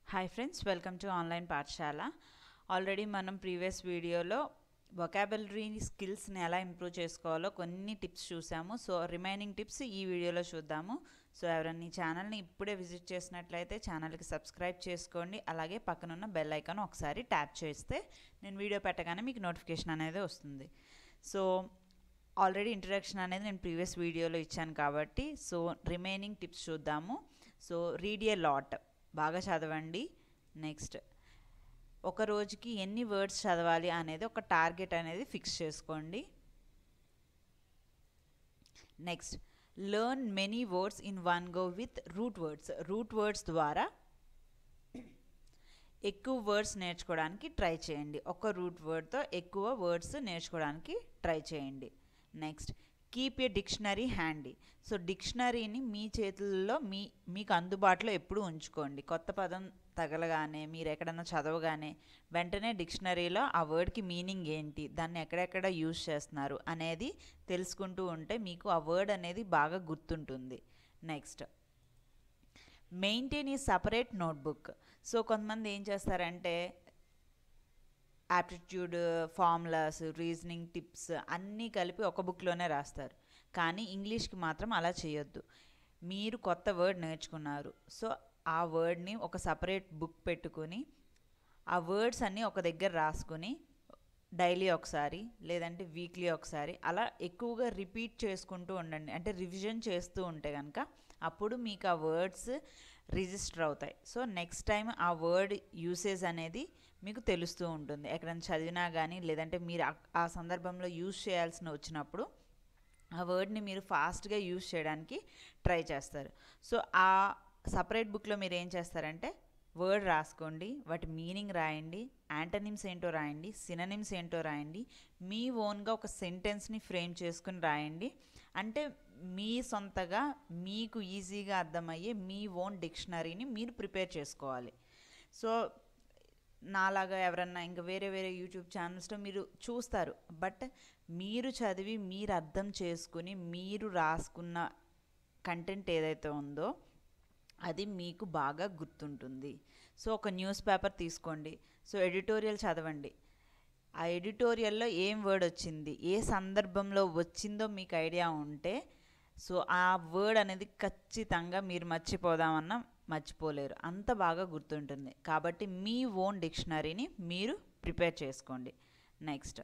hi friends welcome to online Pathashala already మనం previous వీడియోలో vocabulary స్కిల్స్ని ఎలా ఇంప్రూవ్ చేసుకోవాలో కొన్ని టిప్స్ చూసాము సో రిమైనింగ్ టిప్స్ ఈ వీడియోలో చూద్దాము సో ఎవరైనా ఈ ఛానల్ని ఇప్పుడే విజిట్ చేసినట్లయితే ఛానల్కి సబ్స్క్రైబ్ చేసుకోండి అలాగే పక్కనున్న బెల్ ఐకాన్ ఒకసారి ట్యాప్ చేస్తే నేను వీడియో పెట్టగానే మీకు నోటిఫికేషన్ అనేది వస్తుంది సో ఆల్రెడీ ఇంట్రడక్షన్ అనేది నేను ప్రీవియస్ వీడియోలో ఇచ్చాను కాబట్టి సో రిమైనింగ్ టిప్స్ చూద్దాము సో రీడ్ ఏ లాట్ బాగా చదవండి నెక్స్ట్ ఒక రోజుకి ఎన్ని వర్డ్స్ చదవాలి అనేది ఒక టార్గెట్ అనేది ఫిక్స్ చేసుకోండి next learn many words in one go with root words root words ద్వారా ఎక్కువ వర్డ్స్ నేర్చుకోవడానికి ట్రై చేయండి ఒక రూట్ వర్డ్తో ఎక్కువ వర్డ్స్ నేర్చుకోవడానికి ట్రై చేయండి next keep a dictionary handy so డిక్షనరీని మీ చేతుల్లో మీ మీకు అందుబాటులో ఎప్పుడు ఉంచుకోండి కొత్త పదం తగలగానే మీరు ఎక్కడన్నా చదవగానే వెంటనే డిక్షనరీలో ఆ వర్డ్కి మీనింగ్ ఏంటి దాన్ని ఎక్కడెక్కడ యూజ్ చేస్తున్నారు అనేది తెలుసుకుంటూ ఉంటే మీకు ఆ వర్డ్ అనేది బాగా గుర్తుంటుంది నెక్స్ట్ మెయింటైన్ ఈ సపరేట్ నోట్బుక్ సో కొంతమంది ఏం చేస్తారంటే యాప్టిట్యూడ్ ఫార్ములాస్ రీజనింగ్ టిప్స్ అన్నీ కలిపి ఒక బుక్లోనే రాస్తారు కానీ ఇంగ్లీష్కి మాత్రం అలా చేయొద్దు మీరు కొత్త వర్డ్ నేర్చుకున్నారు సో ఆ వర్డ్ని ఒక సపరేట్ బుక్ పెట్టుకొని ఆ వర్డ్స్ అన్నీ ఒక దగ్గర రాసుకొని డైలీ ఒకసారి లేదంటే వీక్లీ ఒకసారి అలా ఎక్కువగా రిపీట్ చేసుకుంటూ ఉండండి అంటే రివిజన్ చేస్తూ ఉంటే కనుక అప్పుడు మీకు ఆ వర్డ్స్ రిజిస్టర్ అవుతాయి సో నెక్స్ట్ టైం ఆ వర్డ్ యూసేజ్ అనేది మీకు తెలుస్తూ ఉంటుంది ఎక్కడైనా చదివినా కానీ లేదంటే మీరు ఆ సందర్భంలో యూజ్ చేయాల్సిన వచ్చినప్పుడు ఆ వర్డ్ని మీరు ఫాస్ట్గా యూజ్ చేయడానికి ట్రై చేస్తారు సో ఆ సపరేట్ బుక్లో మీరు ఏం చేస్తారంటే వర్డ్ రాసుకోండి వాటి మీనింగ్ రాయండి యాంటనిమ్స్ ఏంటో రాయండి సిననిమ్స్ ఏంటో రాయండి మీ ఓన్గా ఒక సెంటెన్స్ని ఫ్రేమ్ చేసుకుని రాయండి అంటే మీ సొంతగా మీకు ఈజీగా అర్థమయ్యే మీ ఓన్ డిక్షనరీని మీరు ప్రిపేర్ చేసుకోవాలి సో నాలాగా ఎవరన్నా ఇంకా వేరే వేరే యూట్యూబ్ ఛానల్స్లో మీరు చూస్తారు బట్ మీరు చదివి మీరు అర్థం చేసుకుని మీరు రాసుకున్న కంటెంట్ ఏదైతే ఉందో అది మీకు బాగా గుర్తుంటుంది సో ఒక న్యూస్ పేపర్ తీసుకోండి సో ఎడిటోరియల్ చదవండి ఆ ఎడిటోరియల్లో ఏం వర్డ్ వచ్చింది ఏ సందర్భంలో వచ్చిందో మీకు ఐడియా ఉంటే సో ఆ వర్డ్ అనేది ఖచ్చితంగా మీరు మర్చిపోదామన్నా మర్చిపోలేరు అంత బాగా గుర్తుంటుంది కాబట్టి మీ ఓన్ డిక్షనరీని మీరు ప్రిపేర్ చేసుకోండి next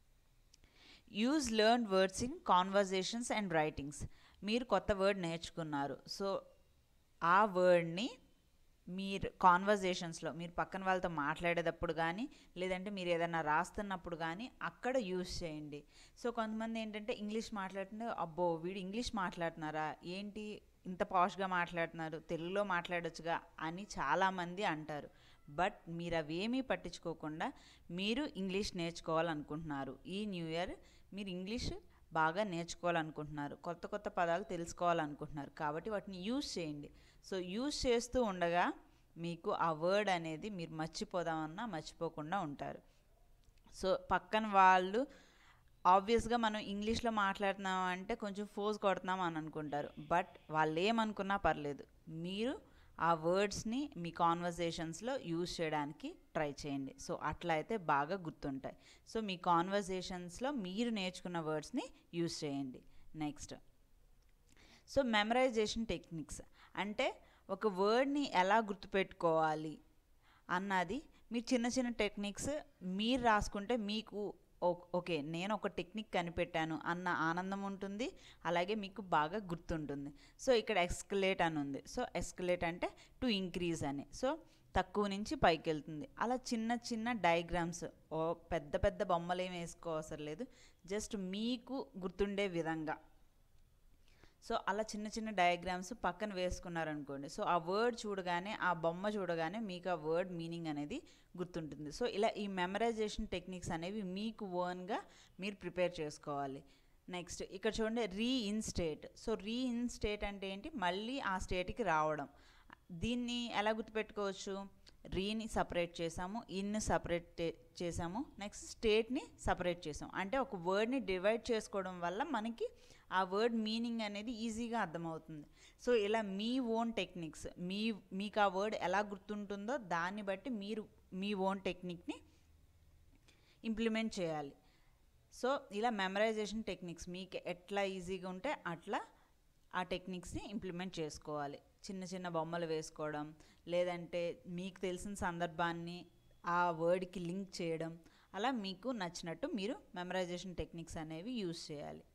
use learn words in conversations and writings మీరు కొత్త వర్డ్ నేర్చుకున్నారు సో ఆ వర్డ్ని మీరు కాన్వర్జేషన్స్లో మీరు పక్కన వాళ్ళతో మాట్లాడేటప్పుడు కానీ లేదంటే మీరు ఏదైనా రాస్తున్నప్పుడు కానీ అక్కడ యూజ్ చేయండి సో కొంతమంది ఏంటంటే ఇంగ్లీష్ మాట్లాడుతుంటే అబ్బో వీడు ఇంగ్లీష్ మాట్లాడుతున్నారా ఏంటి ఇంత పాష్గా మాట్లాడుతున్నారు తెలుగులో మాట్లాడొచ్చుగా అని చాలామంది అంటారు బట్ మీరు అవేమీ పట్టించుకోకుండా మీరు ఇంగ్లీష్ నేర్చుకోవాలనుకుంటున్నారు ఈ న్యూ ఇయర్ మీరు ఇంగ్లీష్ బాగా నేర్చుకోవాలనుకుంటున్నారు కొత్త కొత్త పదాలు తెలుసుకోవాలనుకుంటున్నారు కాబట్టి వాటిని యూజ్ చేయండి సో యూజ్ చేస్తూ ఉండగా మీకు ఆ వర్డ్ అనేది మీరు మర్చిపోదామన్నా మర్చిపోకుండా ఉంటారు సో పక్కన వాళ్ళు ఆబ్వియస్గా మనం ఇంగ్లీష్లో మాట్లాడుతున్నాం అంటే కొంచెం ఫోర్స్ కొడుతున్నాం అని అనుకుంటారు బట్ వాళ్ళు ఏమనుకున్నా పర్లేదు మీరు ఆ వర్డ్స్ని మీ కాన్వర్జేషన్స్లో యూజ్ చేయడానికి ట్రై చేయండి సో అట్లా అయితే బాగా గుర్తుంటాయి సో మీ కాన్వర్జేషన్స్లో మీరు నేర్చుకున్న వర్డ్స్ని యూజ్ చేయండి నెక్స్ట్ సో మెమరైజేషన్ టెక్నిక్స్ అంటే ఒక వర్డ్ని ఎలా గుర్తుపెట్టుకోవాలి అన్నది మీరు చిన్న చిన్న టెక్నిక్స్ మీరు రాసుకుంటే మీకు ఓకే నేను ఒక టెక్నిక్ కనిపెట్టాను అన్న ఆనందం ఉంటుంది అలాగే మీకు బాగా గుర్తుంటుంది సో ఇక్కడ ఎస్కలేట్ అని ఉంది సో ఎస్కలేట్ అంటే టు ఇంక్రీజ్ అని సో తక్కువ నుంచి పైకి వెళ్తుంది అలా చిన్న చిన్న డయాగ్రామ్స్ ఓ పెద్ద పెద్ద బొమ్మలు ఏమి వేసుకోవసరం లేదు జస్ట్ మీకు గుర్తుండే విధంగా సో అలా చిన్న చిన్న డయాగ్రామ్స్ పక్కన వేసుకున్నారనుకోండి సో ఆ వర్డ్ చూడగానే ఆ బొమ్మ చూడగానే మీకు ఆ వర్డ్ మీనింగ్ అనేది గుర్తుంటుంది సో ఇలా ఈ మెమరైజేషన్ టెక్నిక్స్ అనేవి మీకు ఓన్గా మీరు ప్రిపేర్ చేసుకోవాలి నెక్స్ట్ ఇక్కడ చూడండి రీఇన్స్టేట్ సో రీఇన్స్టేట్ అంటే ఏంటి మళ్ళీ ఆ స్టేట్కి రావడం దీన్ని ఎలా గుర్తుపెట్టుకోవచ్చు రీని సపరేట్ చేసాము ఇన్ సపరేట్ చేసాము నెక్స్ట్ స్టేట్ని సపరేట్ చేసాము అంటే ఒక వర్డ్ని డివైడ్ చేసుకోవడం వల్ల మనకి ఆ వర్డ్ మీనింగ్ అనేది ఈజీగా అర్థమవుతుంది సో ఇలా మీ ఓన్ టెక్నిక్స్ మీ మీకు ఆ వర్డ్ ఎలా గుర్తుంటుందో దాన్ని బట్టి మీరు మీ ఓన్ టెక్నిక్ని ఇంప్లిమెంట్ చేయాలి సో ఇలా మెమరైజేషన్ టెక్నిక్స్ మీకు ఎట్లా ఈజీగా ఉంటే అట్లా ఆ టెక్నిక్స్ని ఇంప్లిమెంట్ చేసుకోవాలి చిన్న చిన్న బొమ్మలు వేసుకోవడం లేదంటే మీకు తెలిసిన సందర్భాన్ని ఆ వర్డ్కి లింక్ చేయడం అలా మీకు నచ్చినట్టు మీరు మెమరైజేషన్ టెక్నిక్స్ అనేవి యూజ్ చేయాలి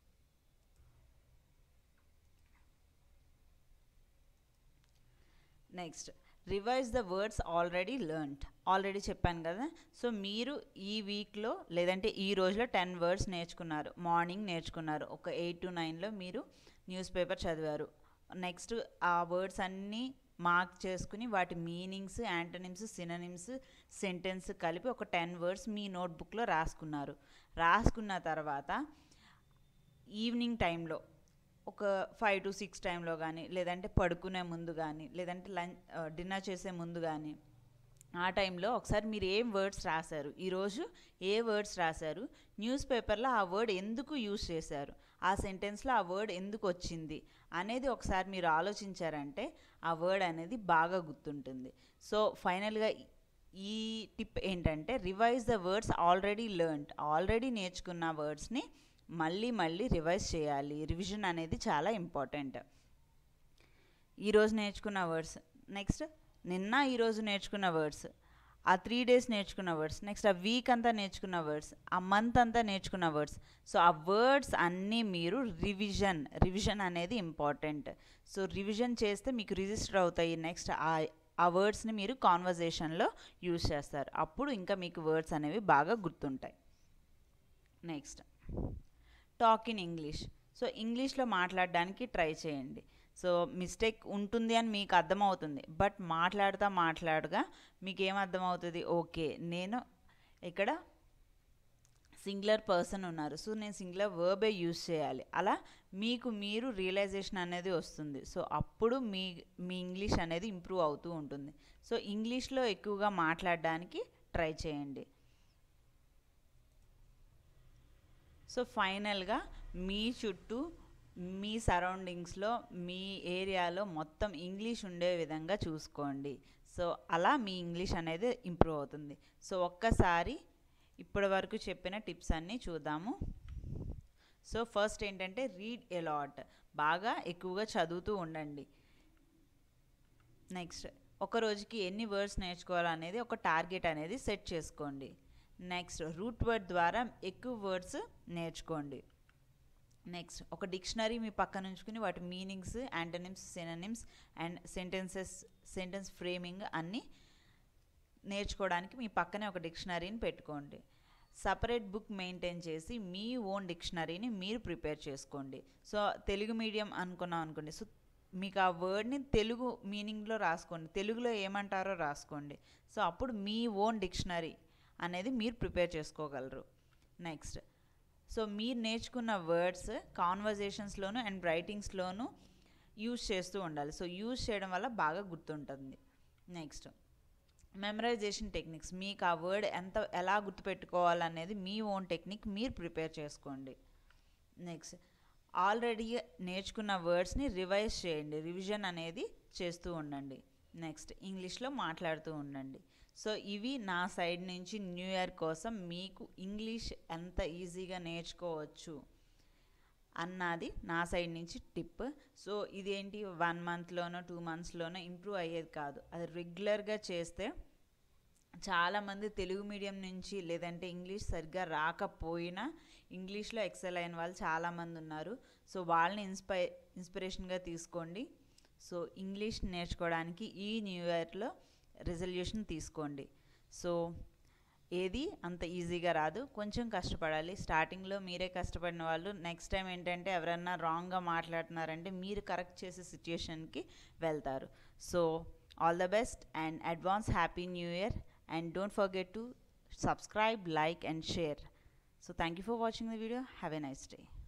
next revise the words already learned already చెప్పాను కదా సో మీరు ఈ వీక్లో లేదంటే ఈ రోజులో టెన్ వర్డ్స్ నేర్చుకున్నారు మార్నింగ్ నేర్చుకున్నారు ఒక ఎయిట్ టు నైన్లో మీరు న్యూస్ పేపర్ చదివారు నెక్స్ట్ ఆ వర్డ్స్ అన్నీ మార్క్ చేసుకుని వాటి మీనింగ్స్ యాంటనిమ్స్ సిననిమ్స్ సెంటెన్స్ కలిపి ఒక టెన్ వర్డ్స్ మీ నోట్బుక్లో రాసుకున్నారు రాసుకున్న తర్వాత ఈవినింగ్ టైంలో ఒక ఫైవ్ టు సిక్స్ టైంలో కానీ లేదంటే పడుకునే ముందు కానీ లేదంటే లంచ్ డిన్నర్ చేసే ముందు కానీ ఆ టైంలో ఒకసారి మీరు ఏం వర్డ్స్ రాశారు ఈరోజు ఏ వర్డ్స్ రాశారు న్యూస్ పేపర్లో ఆ వర్డ్ ఎందుకు యూజ్ చేశారు ఆ సెంటెన్స్లో ఆ వర్డ్ ఎందుకు వచ్చింది అనేది ఒకసారి మీరు ఆలోచించారంటే ఆ వర్డ్ అనేది బాగా గుర్తుంటుంది సో ఫైనల్గా ఈ టిప్ ఏంటంటే revise the words already learned already నేర్చుకున్న వర్డ్స్ని మళ్ళీ మళ్ళీ రివైజ్ చేయాలి రివిజన్ అనేది చాలా ఇంపార్టెంట్ ఈరోజు నేర్చుకున్న వర్డ్స్ నెక్స్ట్ నిన్న ఈరోజు నేర్చుకున్న వర్డ్స్ ఆ త్రీ డేస్ నేర్చుకున్న వర్డ్స్ నెక్స్ట్ ఆ వీక్ అంతా నేర్చుకున్న వర్డ్స్ ఆ మంత్ అంతా నేర్చుకున్న వర్డ్స్ సో ఆ వర్డ్స్ అన్నీ మీరు రివిజన్ రివిజన్ అనేది ఇంపార్టెంట్ సో రివిజన్ చేస్తే మీకు రిజిస్టర్ అవుతాయి నెక్స్ట్ ఆ ఆ వర్డ్స్ని మీరు కాన్వర్జేషన్లో యూజ్ చేస్తారు అప్పుడు ఇంకా మీకు వర్డ్స్ అనేవి బాగా గుర్తుంటాయి next talk in English so ఇంగ్లీష్లో మాట్లాడడానికి ట్రై చేయండి సో మిస్టేక్ ఉంటుంది అని మీకు అర్థమవుతుంది బట్ మాట్లాడుతూ మాట్లాడగా మీకు ఏం అర్థమవుతుంది ఓకే నేను ఇక్కడ సింగులర్ పర్సన్ ఉన్నారు సో నేను సింగులర్ వర్బే యూజ్ చేయాలి అలా మీకు మీరు రియలైజేషన్ అనేది వస్తుంది సో అప్పుడు మీ మీ ఇంగ్లీష్ అనేది ఇంప్రూవ్ అవుతూ ఉంటుంది సో ఇంగ్లీష్లో ఎక్కువగా మాట్లాడడానికి ట్రై చేయండి సో ఫైనల్గా మీ చుట్టూ మీ సరౌండింగ్స్లో మీ ఏరియాలో మొత్తం ఇంగ్లీష్ ఉండే విధంగా చూసుకోండి సో అలా మీ ఇంగ్లీష్ అనేది ఇంప్రూవ్ అవుతుంది సో ఒక్కసారి ఇప్పటి వరకు చెప్పిన టిప్స్ అన్నీ చూద్దాము సో ఫస్ట్ ఏంటంటే రీడ్ ఎలాట్ బాగా ఎక్కువగా చదువుతూ ఉండండి నెక్స్ట్ ఒక రోజుకి ఎన్ని వర్డ్స్ నేర్చుకోవాలనేది ఒక టార్గెట్ అనేది సెట్ చేసుకోండి నెక్స్ట్ రూట్ వర్డ్ ద్వారా ఎక్కువ వర్డ్స్ నేర్చుకోండి నెక్స్ట్ ఒక డిక్షనరీ మీ పక్కన ఉంచుకుని వాటి meanings antonyms synonyms and sentences sentence framing అన్నీ నేర్చుకోవడానికి మీ పక్కనే ఒక డిక్షనరీని పెట్టుకోండి సపరేట్ బుక్ మెయింటైన్ చేసి మీ ఓన్ డిక్షనరీని మీరు ప్రిపేర్ చేసుకోండి సో తెలుగు మీడియం అనుకున్నాం అనుకోండి సో మీకు ఆ వర్డ్ని తెలుగు మీనింగ్లో రాసుకోండి తెలుగులో ఏమంటారో రాసుకోండి సో అప్పుడు మీ ఓన్ డిక్షనరీ అనేది మీరు ప్రిపేర్ చేసుకోగలరు నెక్స్ట్ సో మీరు నేర్చుకున్న వర్డ్స్ కాన్వర్జేషన్స్లోను అండ్ రైటింగ్స్లోను యూజ్ చేస్తూ ఉండాలి సో యూజ్ చేయడం వల్ల బాగా గుర్తుంటుంది నెక్స్ట్ మెమరైజేషన్ టెక్నిక్స్ మీకు ఆ వర్డ్ ఎంత ఎలా గుర్తుపెట్టుకోవాలనేది మీ ఓన్ టెక్నిక్ మీరు ప్రిపేర్ చేసుకోండి నెక్స్ట్ ఆల్రెడీ నేర్చుకున్న వర్డ్స్ని రివైజ్ చేయండి రివిజన్ అనేది చేస్తూ ఉండండి నెక్స్ట్ ఇంగ్లీష్లో మాట్లాడుతూ ఉండండి సో ఇవి నా సైడ్ నుంచి న్యూ ఇయర్ కోసం మీకు ఇంగ్లీష్ ఎంత ఈజీగా నేర్చుకోవచ్చు అన్నది నా సైడ్ నుంచి టిప్ సో ఇదేంటి వన్ మంత్లోనో టూ మంత్స్లోనో ఇంప్రూవ్ అయ్యేది కాదు అది రెగ్యులర్గా చేస్తే చాలామంది తెలుగు మీడియం నుంచి లేదంటే ఇంగ్లీష్ సరిగ్గా రాకపోయినా ఇంగ్లీష్లో ఎక్సెల్ అయిన వాళ్ళు చాలామంది ఉన్నారు సో వాళ్ళని ఇన్స్పై ఇన్స్పిరేషన్గా తీసుకోండి సో ఇంగ్లీష్ నేర్చుకోవడానికి ఈ న్యూ ఇయర్లో రెజల్యూషన్ తీసుకోండి సో ఏది అంత ఈజీగా రాదు కొంచెం కష్టపడాలి స్టార్టింగ్లో మీరే కష్టపడిన వాళ్ళు నెక్స్ట్ టైం ఏంటంటే ఎవరన్నా రాంగ్గా మాట్లాడుతున్నారంటే మీరు కరెక్ట్ చేసే సిచ్యుయేషన్కి వెళ్తారు so all the best and advance happy new year and don't forget to subscribe like and share so thank you for watching the video have a nice day